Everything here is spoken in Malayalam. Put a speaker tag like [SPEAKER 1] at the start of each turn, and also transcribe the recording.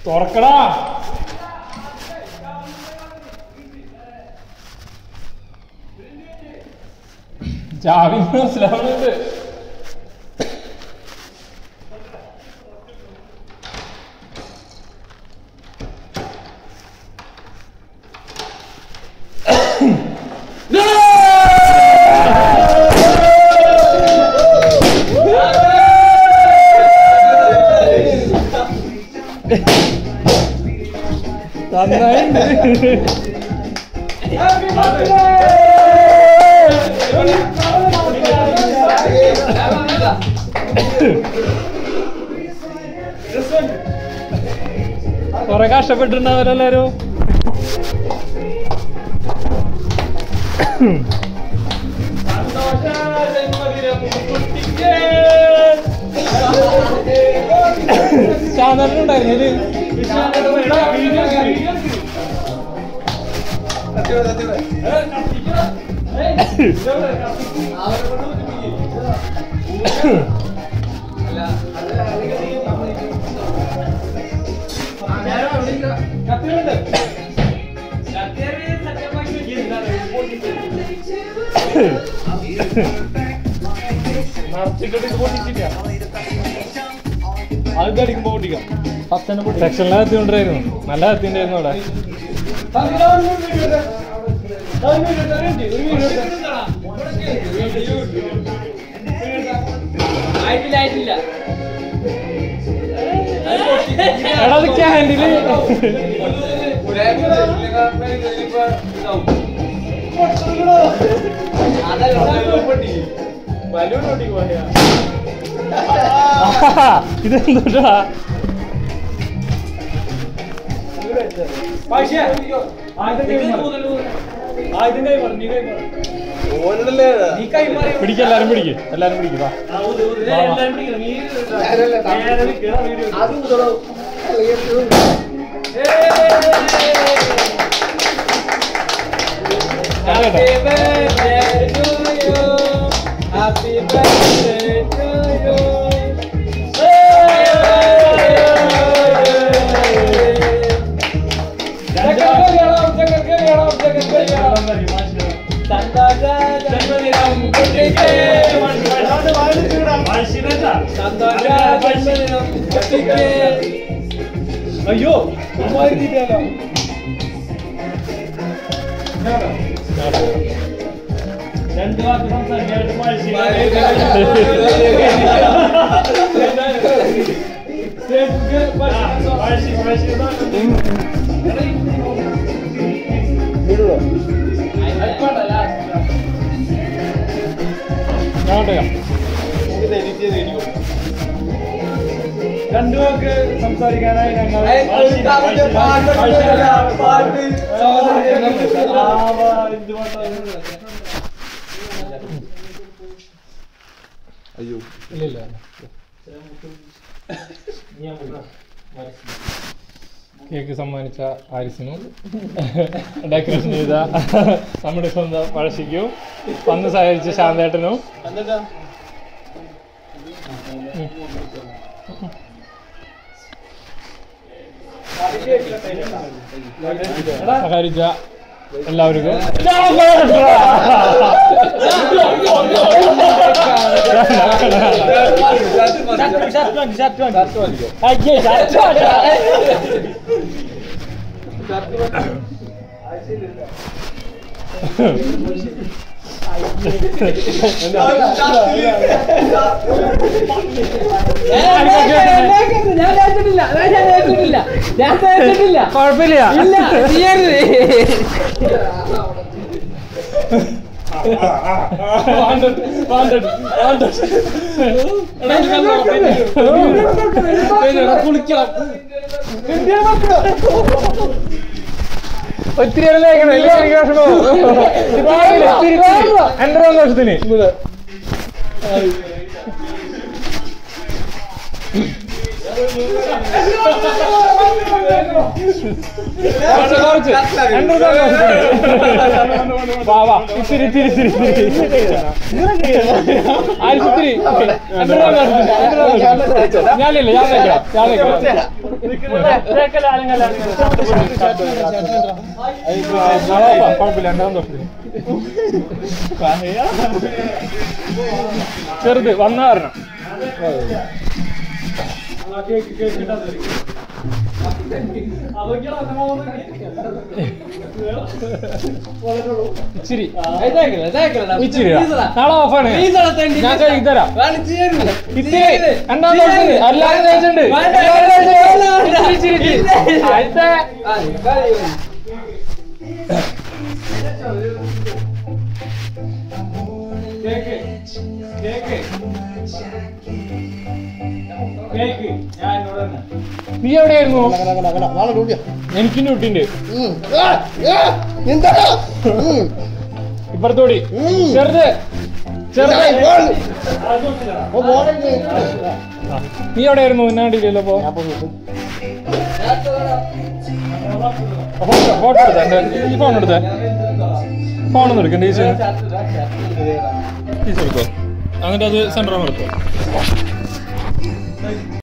[SPEAKER 1] തുറക്കടാ ചാവി മനസ്സിലാവുന്നുണ്ട് നന്നായി കൊറേ കഷ്ടപ്പെട്ടിട്ടുണ്ടാവരെല്ലാരും ചാനലുണ്ടായിരുന്നു സെക്ഷനിലെ കത്തി കൊണ്ടായിരുന്നു നല്ല കത്തി ഉണ്ടായിരുന്നു അവിടെ
[SPEAKER 2] ആയിട്ടില്ല ആയിട്ടില്ല
[SPEAKER 1] എടാ അത് ക്യാൻഡില് ഇതെന്താ പിടിക്ക എല്ലാരും പിടിക്ക് എല്ലാരും പിടിക്ക് വാ
[SPEAKER 2] Happy birthday to you. Happy birthday to you. ജന്മദിനം കുട്ടിക്ക് സന്തോഷ ജന്മദിനം കുട്ടിക്ക്
[SPEAKER 1] അയ്യോ
[SPEAKER 2] രണ്ട് വാക്ക് സംസാരിക്കാനായിട്ട് രണ്ടു വാക്ക് സംസാരിക്കാനായി ഞങ്ങൾ
[SPEAKER 1] കേക്ക് സമ്മാനിച്ച ആരിസിനും ഡെക്കറേഷൻ ചെയ്ത നമ്മുടെ സ്വന്തം പഴശ്ശിക്കും വന്ന് സഹകരിച്ച ശാന്തേട്ടനും സഹകരിച്ച എല്ലാവർക്കും
[SPEAKER 2] ഞാൻ കേട്ടിട്ടില്ല ഞാൻ കേട്ടിട്ടില്ല ഞാൻ കേട്ടിട്ടില്ല
[SPEAKER 1] കുഴപ്പമില്ല
[SPEAKER 2] ഇല്ല ചെയ്യരുത്
[SPEAKER 1] ഒത്തിരി ലേഖനം എനിക്ക് വിഷമം എന്റെ സന്തോഷത്തിന് കുറച്ച് കുറച്ച് രണ്ടു വാ വാ ഇത്തിരി ഇത്തിരി ഇത്തിരി ഇത്തിരി ആയിരത്തി ഇത്തിരി രണ്ടു ഞാനില്ല ഞാൻ വെക്കാം ഞാൻ വെക്കാം കുഴപ്പമില്ല രണ്ടാം ദോഷത്തിന് ചെറുത് വന്ന കാരണം ഇച്ചിരി ഇച്ചിരി നാളെ ഓഫാണ് ഞാൻ കഴിക്കി തരാം ഇത്തിരി രണ്ടാം ദോഷത്തിന് അല്ലാതെ തേച്ചുണ്ട് ഇച്ചിരി ഇച്ചിരി ഇച്ചിരി അടുത്ത നീ എവിടെയായിരുന്നു എനിക്കും ഡ്യൂട്ടിണ്ട് ഇപ്പുറത്തോടി ചെറുത് ചെറുത് ആ. നീ എവിടെയായിരുന്നു എന്നാണ്ടില്ലല്ലോ അപ്പോ ഫോട്ടോ എടുത്ത എന്റെ ഈ ഫോൺ എടുത്ത ഫോൺ ഒന്ന് എടുക്കണ്ട ടീച്ചർ ടീച്ചർ എടുത്തോ എന്നിട്ട് അത് സെന്റർ എടുത്തോ